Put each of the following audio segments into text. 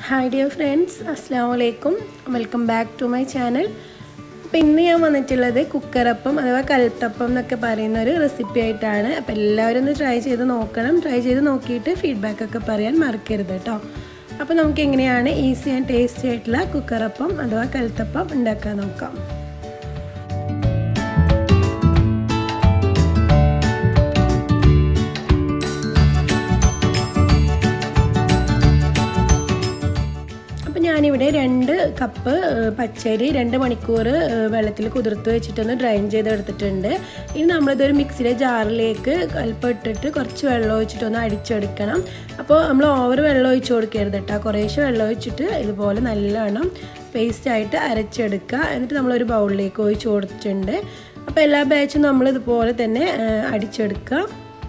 hi dear friends അസ്സാം വലൈക്കും welcome back to my channel അപ്പോൾ ഇന്ന് ഞാൻ വന്നിട്ടുള്ളത് കുക്കറപ്പം അഥവാ കൽത്തപ്പം എന്നൊക്കെ പറയുന്ന ഒരു റെസിപ്പി ആയിട്ടാണ് അപ്പോൾ എല്ലാവരും ഒന്ന് ട്രൈ ചെയ്ത് നോക്കണം ട്രൈ ചെയ്ത് നോക്കിയിട്ട് ഫീഡ്ബാക്ക് ഒക്കെ പറയാൻ മറക്കരുത് കേട്ടോ അപ്പോൾ നമുക്ക് എങ്ങനെയാണ് ഈസി ആൻഡ് ടേസ്റ്റി ആയിട്ടുള്ള കുക്കറപ്പം അഥവാ കൽത്തപ്പം ഉണ്ടാക്കാൻ നോക്കാം അപ്പോൾ ഞാനിവിടെ രണ്ട് കപ്പ് പച്ചരി രണ്ട് മണിക്കൂർ വെള്ളത്തിൽ കുതിർത്ത് വെച്ചിട്ടൊന്ന് ഡ്രൈൻ ചെയ്തെടുത്തിട്ടുണ്ട് ഇനി നമ്മളിതൊരു മിക്സിയുടെ ജാറിലേക്ക് അല്പം ഇട്ടിട്ട് കുറച്ച് വെള്ളം ഒഴിച്ചിട്ടൊന്ന് അടിച്ചെടുക്കണം അപ്പോൾ നമ്മൾ ഓവർ വെള്ളം ഒഴിച്ച് കൊടുക്കരുത് കേട്ടോ കുറേശ്ശെ വെള്ളം ഒഴിച്ചിട്ട് ഇതുപോലെ നല്ലോണം പേസ്റ്റായിട്ട് അരച്ചെടുക്കുക എന്നിട്ട് നമ്മളൊരു ബൗളിലേക്ക് ഒഴിച്ച് കൊടുത്തിട്ടുണ്ട് അപ്പോൾ എല്ലാ ബാച്ചും നമ്മൾ ഇതുപോലെ തന്നെ അടിച്ചെടുക്കുക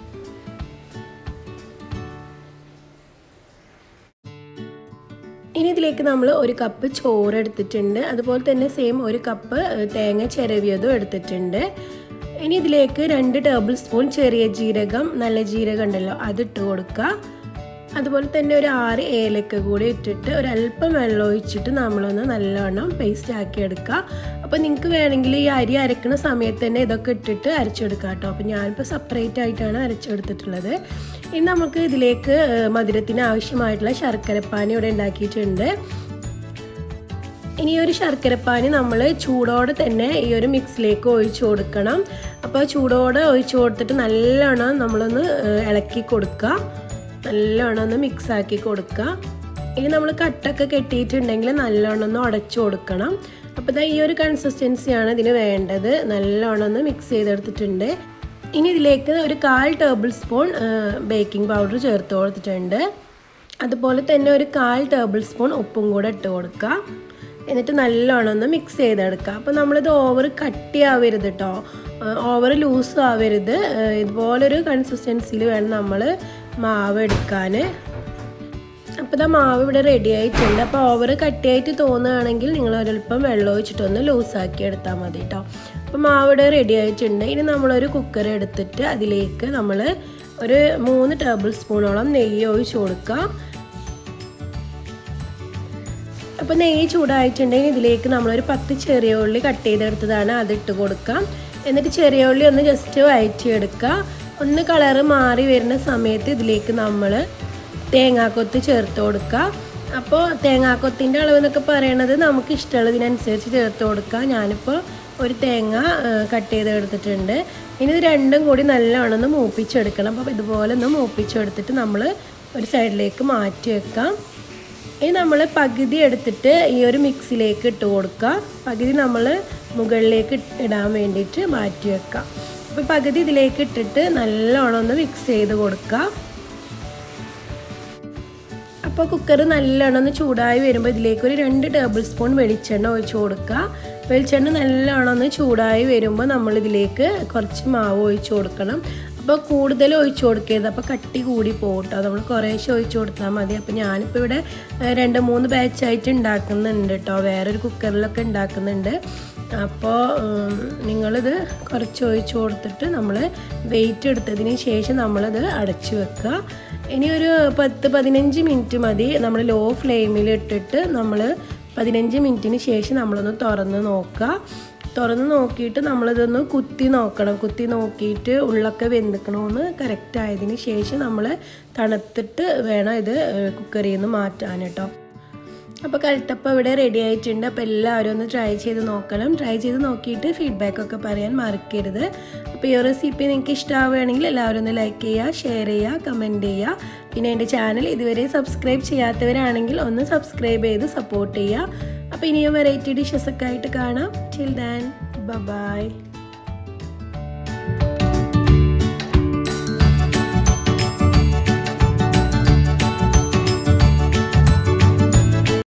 ഇനി ഇതിലേക്ക് നമ്മൾ ഒരു കപ്പ് ചോറ് എടുത്തിട്ടുണ്ട് അതുപോലെ തന്നെ സെയിം ഒരു കപ്പ് തേങ്ങ ചിരവിയതും എടുത്തിട്ടുണ്ട് ഇനി ഇതിലേക്ക് രണ്ട് ടേബിൾ സ്പൂൺ ചെറിയ ജീരകം നല്ല ജീരകം ഉണ്ടല്ലോ അതിട്ട് കൊടുക്കുക അതുപോലെ തന്നെ ഒരു ആറ് ഏലക്ക കൂടി ഇട്ടിട്ട് ഒരല്പം വെള്ളം ഒഴിച്ചിട്ട് നമ്മളൊന്ന് നല്ലോണം പേസ്റ്റ് ആക്കി എടുക്കുക അപ്പോൾ നിങ്ങൾക്ക് വേണമെങ്കിൽ ഈ അരി അരക്കുന്ന സമയത്ത് തന്നെ ഇതൊക്കെ ഇട്ടിട്ട് അരച്ചെടുക്കാം കേട്ടോ അപ്പോൾ ഞാനിപ്പോൾ സെപ്പറേറ്റ് ആയിട്ടാണ് അരച്ചെടുത്തിട്ടുള്ളത് ഇനി നമുക്ക് ഇതിലേക്ക് മധുരത്തിന് ആവശ്യമായിട്ടുള്ള ശർക്കരപ്പാനി ഇവിടെ ഉണ്ടാക്കിയിട്ടുണ്ട് ഇനി ഒരു ശർക്കരപ്പാനി നമ്മൾ ചൂടോടെ തന്നെ ഈ ഒരു മിക്സിലേക്ക് ഒഴിച്ചു കൊടുക്കണം അപ്പോൾ ചൂടോടെ ഒഴിച്ചു കൊടുത്തിട്ട് നല്ലോണം നമ്മളൊന്ന് ഇളക്കി കൊടുക്കുക നല്ലോണം ഒന്ന് മിക്സ് ആക്കി കൊടുക്കുക ഇനി നമ്മൾ കട്ടൊക്കെ കെട്ടിയിട്ടുണ്ടെങ്കിൽ നല്ലോണം ഒന്ന് ഉടച്ചു കൊടുക്കണം അപ്പോൾ ഇതാ ഈ ഒരു കൺസിസ്റ്റൻസിയാണ് ഇതിന് വേണ്ടത് നല്ലോണം ഒന്ന് മിക്സ് ചെയ്തെടുത്തിട്ടുണ്ട് ഇനി ഇതിലേക്ക് ഒരു കാൽ ടേബിൾ സ്പൂൺ ബേക്കിംഗ് പൗഡർ ചേർത്ത് കൊടുത്തിട്ടുണ്ട് അതുപോലെ തന്നെ ഒരു കാൽ ടേബിൾ സ്പൂൺ ഉപ്പും കൂടെ ഇട്ട് കൊടുക്കുക എന്നിട്ട് നല്ലോണം ഒന്ന് മിക്സ് ചെയ്തെടുക്കുക അപ്പോൾ നമ്മളിത് ഓവർ കട്ടിയാവരുത് കേട്ടോ ഓവർ ലൂസ് ആവരുത് ഇതുപോലൊരു കൺസിസ്റ്റൻസിയിൽ വേണം നമ്മൾ മാവ് എടുക്കാൻ അപ്പോൾ ഇതാ മാവ് ഇവിടെ റെഡി ആയിട്ടുണ്ട് അപ്പോൾ ഓവർ കട്ടിയായിട്ട് തോന്നുകയാണെങ്കിൽ നിങ്ങൾ ഒരല്പം വെള്ളം ഒഴിച്ചിട്ടൊന്ന് ലൂസാക്കി എടുത്താൽ മതി കേട്ടോ അപ്പോൾ മാവ് ഇവിടെ റെഡി ആയിട്ടുണ്ട് ഇനി നമ്മളൊരു കുക്കർ എടുത്തിട്ട് അതിലേക്ക് നമ്മൾ ഒരു മൂന്ന് ടേബിൾ സ്പൂണോളം നെയ്യ് ഒഴിച്ച് കൊടുക്കുക അപ്പോൾ നെയ്യ് ചൂടായിട്ടുണ്ടെങ്കിൽ ഇതിലേക്ക് നമ്മളൊരു പത്ത് ചെറിയ ഉള്ളി കട്ട് ചെയ്തെടുത്തതാണ് അതിട്ട് കൊടുക്കാം എന്നിട്ട് ചെറിയ ഉള്ളി ഒന്ന് ജസ്റ്റ് വയറ്റിയെടുക്കുക ഒന്ന് കളറ് മാറി വരുന്ന സമയത്ത് ഇതിലേക്ക് നമ്മൾ തേങ്ങാക്കൊത്ത് ചേർത്ത് കൊടുക്കുക അപ്പോൾ തേങ്ങാക്കൊത്തിൻ്റെ അളവ് എന്നൊക്കെ പറയണത് നമുക്ക് ഇഷ്ടമുള്ളതിനനുസരിച്ച് ചേർത്ത് കൊടുക്കുക ഞാനിപ്പോൾ ഒരു തേങ്ങ കട്ട് ചെയ്ത് എടുത്തിട്ടുണ്ട് ഇനി ഇത് രണ്ടും കൂടി നല്ലോണം ഒന്ന് മൂപ്പിച്ചെടുക്കണം അപ്പോൾ ഇതുപോലെ ഒന്ന് മൂപ്പിച്ചെടുത്തിട്ട് നമ്മൾ ഒരു സൈഡിലേക്ക് മാറ്റി വെക്കാം ഇനി നമ്മൾ പകുതി എടുത്തിട്ട് ഈ ഒരു മിക്സിലേക്ക് ഇട്ട് കൊടുക്കുക പകുതി നമ്മൾ മുകളിലേക്ക് ഇടാൻ വേണ്ടിയിട്ട് മാറ്റി വെക്കാം അപ്പോൾ പകുതി ഇതിലേക്ക് ഇട്ടിട്ട് നല്ലോണം ഒന്ന് മിക്സ് ചെയ്ത് കൊടുക്കുക അപ്പോൾ കുക്കർ നല്ലോണം ഒന്ന് ചൂടായി വരുമ്പോൾ ഇതിലേക്ക് ഒരു രണ്ട് ടേബിൾ സ്പൂൺ വെളിച്ചെണ്ണ ഒഴിച്ച് കൊടുക്കുക വെളിച്ചെണ്ണ നല്ലോണം ഒന്ന് ചൂടായി വരുമ്പോൾ നമ്മൾ ഇതിലേക്ക് കുറച്ച് മാവ് ഒഴിച്ച് കൊടുക്കണം അപ്പോൾ കൂടുതൽ ഒഴിച്ചു കൊടുക്കരുത് അപ്പോൾ കട്ടി കൂടി പോകട്ടോ നമ്മൾ കുറേശ്ശെ ഒഴിച്ചു കൊടുത്താൽ മതി അപ്പോൾ ഞാനിപ്പോൾ ഇവിടെ രണ്ട് മൂന്ന് ബാച്ചായിട്ട് ഉണ്ടാക്കുന്നുണ്ട് കേട്ടോ വേറൊരു കുക്കറിലൊക്കെ ഉണ്ടാക്കുന്നുണ്ട് അപ്പോൾ നിങ്ങളിത് കുറച്ച് ഒഴിച്ചു കൊടുത്തിട്ട് നമ്മൾ വെയിറ്റ് എടുത്തതിന് ശേഷം നമ്മളിത് അടച്ചു വെക്കുക ഇനി ഒരു പത്ത് പതിനഞ്ച് മിനിറ്റ് മതി നമ്മൾ ലോ ഫ്ലെയിമിൽ ഇട്ടിട്ട് നമ്മൾ പതിനഞ്ച് മിനിറ്റിന് ശേഷം നമ്മളൊന്ന് തുറന്ന് നോക്കുക തുറന്ന് നോക്കിയിട്ട് നമ്മളിതൊന്ന് കുത്തി നോക്കണം കുത്തി നോക്കിയിട്ട് ഉള്ളൊക്കെ വെന്തിക്കണമെന്ന് കറക്റ്റ് ആയതിന് ശേഷം നമ്മൾ തണുത്തിട്ട് വേണം ഇത് കുക്കറിൽ നിന്ന് മാറ്റാൻ കേട്ടോ അപ്പോൾ കഴുത്തപ്പം ഇവിടെ റെഡി ആയിട്ടുണ്ട് അപ്പോൾ എല്ലാവരും ഒന്ന് ട്രൈ ചെയ്ത് നോക്കണം ട്രൈ ചെയ്ത് നോക്കിയിട്ട് ഫീഡ്ബാക്കൊക്കെ പറയാൻ മറക്കരുത് അപ്പോൾ ഈ റെസിപ്പി നിങ്ങൾക്ക് ഇഷ്ടമാവുകയാണെങ്കിൽ എല്ലാവരും ഒന്ന് ലൈക്ക് ചെയ്യുക ഷെയർ ചെയ്യുക കമൻറ്റ് ചെയ്യുക പിന്നെ എൻ്റെ ചാനൽ ഇതുവരെ സബ്സ്ക്രൈബ് ചെയ്യാത്തവരാണെങ്കിൽ ഒന്ന് സബ്സ്ക്രൈബ് ചെയ്ത് സപ്പോർട്ട് ചെയ്യുക അപ്പോൾ ഇനിയും വെറൈറ്റി ഡിഷസ് ഒക്കെ ആയിട്ട് കാണാം ടിൽ ദാൻ ബൈ